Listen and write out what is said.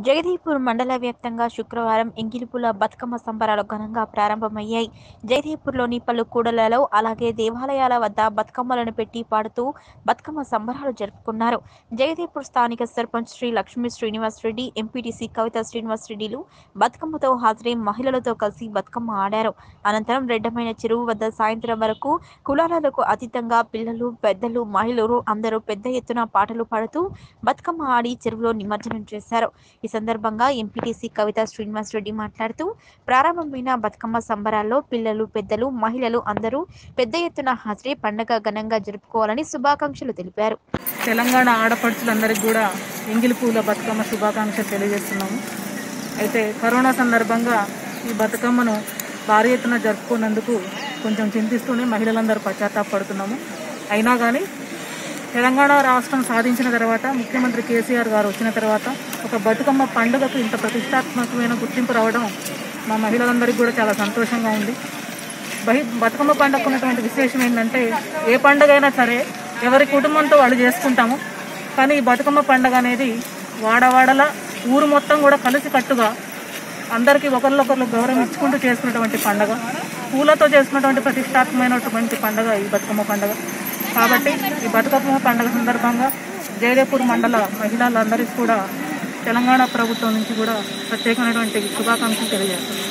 జగదీపూర్ మండల వ్యాప్తంగా శుక్రవారం ఎంగిలిపుల బతుకమ్మ సంబరాలు ఘనంగా ప్రారంభమయ్యాయి జగదీపూర్లోని పలు కూడలలో అలాగే దేవాలయాల వద్ద బతుకమ్మలను పెట్టి పాడుతూ బతుకమ్మ సంబరాలు జరుపుకున్నారు జగదీపూర్ స్థానిక సర్పంచ్ శ్రీ లక్ష్మీ శ్రీనివాస్ రెడ్డి ఎంపీటీసీ కవిత శ్రీనివాస్ రెడ్డిలు బతుకమ్మతో హాజరై మహిళలతో కలిసి బతుకమ్మ ఆడారు అనంతరం రెడ్డమైన చెరువు వద్ద సాయంత్రం వరకు కులాలకు అతీతంగా పిల్లలు పెద్దలు మహిళలు అందరూ పెద్ద ఎత్తున పాటలు పాడుతూ బతుకమ్మ ఆడి చెరువులో నిమజ్జనం చేశారు ఈ సందర్భంగా ఎంపీటీసీ కవిత శ్రీనివాస్ రెడ్డి మాట్లాడుతూ ప్రారంభమైన బతుకమ్మ సంబరాల్లో పిల్లలు పెద్దలు మహిళలు అందరూ పెద్ద ఎత్తున హాజరై పండగ ఘనంగా జరుపుకోవాలని శుభాకాంక్షలు తెలిపారు తెలంగాణ ఆడపడుచులందరికీ కూడా ఎంగిలి పూల బతుకమ్మ శుభాకాంక్షలు తెలియజేస్తున్నాము అయితే కరోనా సందర్భంగా ఈ బతుకమ్మను భారీ ఎత్తున జరుపుకున్నందుకు కొంచెం చింతిస్తూనే మహిళలందరూ పశ్చాత్తాపడుతున్నాము అయినా కానీ తెలంగాణ రాష్ట్రం సాధించిన తర్వాత ముఖ్యమంత్రి కేసీఆర్ గారు వచ్చిన తర్వాత ఒక బతుకమ్మ పండుగకు ఇంత ప్రతిష్టాత్మకమైన గుర్తింపు రావడం మా మహిళలందరికీ కూడా చాలా సంతోషంగా ఉంది బహి బతుకమ్మ పండుగ ఉన్నటువంటి విశేషం ఏంటంటే ఏ పండుగ అయినా సరే ఎవరి కుటుంబంతో వాళ్ళు చేసుకుంటాము కానీ ఈ బతుకమ్మ పండుగ అనేది వాడవాడల ఊరు మొత్తం కూడా కలిసి కట్టుగా అందరికీ ఒకరినొకరు గౌరవం ఇచ్చుకుంటూ చేసుకున్నటువంటి పండుగ పూలతో చేసుకున్నటువంటి ప్రతిష్టాత్మకమైనటువంటి పండుగ ఈ బతుకమ్మ పండుగ కాబట్టి ఈ బతుకమ్మ పండుగ సందర్భంగా జయదేపూర్ మండల మహిళలందరికీ కూడా తెలంగాణ ప్రభుత్వం నుంచి కూడా ప్రత్యేకమైనటువంటి శుభాకాంక్షలు తెలియజేస్తున్నాను